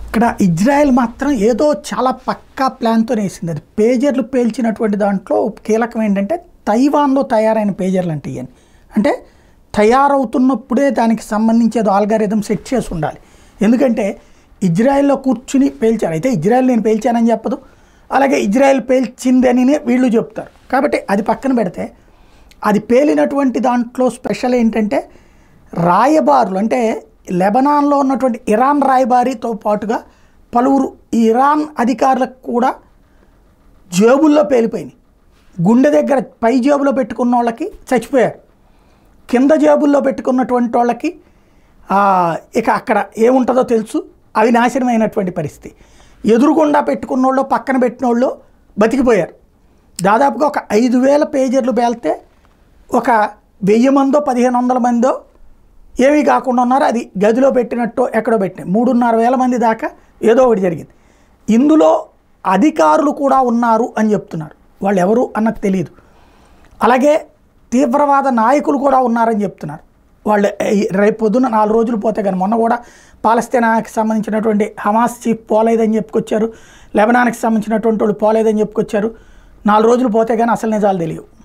ఇక్కడ ఇజ్రాయెల్ మాత్రం ఏదో చాలా పక్కా ప్లాన్తో వేసింది అది పేజర్లు పేల్చినటువంటి దాంట్లో కీలకం ఏంటంటే తైవాన్లో తయారైన పేజర్లు అంటే ఇవన్నీ అంటే తయారవుతున్నప్పుడే దానికి సంబంధించి ఏదో ఆల్గారిథం సెట్ చేసి ఉండాలి ఎందుకంటే ఇజ్రాయెల్లో కూర్చుని పేల్చారు అయితే ఇజ్రాయెల్ నేను పేల్చానని చెప్పదు అలాగే ఇజ్రాయెల్ పేల్చిందని వీళ్ళు చెప్తారు కాబట్టి అది పక్కన పెడితే అది పేలినటువంటి దాంట్లో స్పెషల్ ఏంటంటే రాయబారులు అంటే లెబనాన్లో ఉన్నటువంటి ఇరాన్ రాయబారితో పాటుగా పలువురు ఈ ఇరాన్ అధికారులకు కూడా జేబుల్లో పేలిపోయినాయి గుండె దగ్గర పై జేబులో పెట్టుకున్న వాళ్ళకి చచ్చిపోయారు కింద జేబుల్లో పెట్టుకున్నటువంటి వాళ్ళకి ఆ, ఇక అక్కడ ఏముంటుందో తెలుసు అవి నాశనమైనటువంటి పరిస్థితి ఎదురుగుండా పెట్టుకున్న వాళ్ళు పక్కన పెట్టిన వాళ్ళు బతికిపోయారు దాదాపుగా ఒక ఐదు వేల పేజర్లు పేలితే ఒక వెయ్యి మందో పదిహేను వందల మందో ఏమీ కాకుండా ఉన్నారు అది గదిలో పెట్టినట్టు ఎక్కడో పెట్టిన మూడున్నర వేల మంది దాకా ఏదో ఒకటి జరిగింది ఇందులో అధికారులు కూడా ఉన్నారు అని చెప్తున్నారు వాళ్ళు ఎవరు అన్నది తెలియదు అలాగే తీవ్రవాద నాయకులు కూడా ఉన్నారని చెప్తున్నారు వాళ్ళు ఈ రేపు పొద్దున్న నాలుగు రోజులు పోతే కానీ మొన్న కూడా పాలస్తీనాకి సంబంధించినటువంటి హమాస్ చీఫ్ పోలేదని చెప్పుకొచ్చారు లెబనాన్కి సంబంధించినటువంటి వాళ్ళు పోలేదని చెప్పుకొచ్చారు నాలుగు రోజులు పోతే కానీ అసలు నిజాలు తెలియవు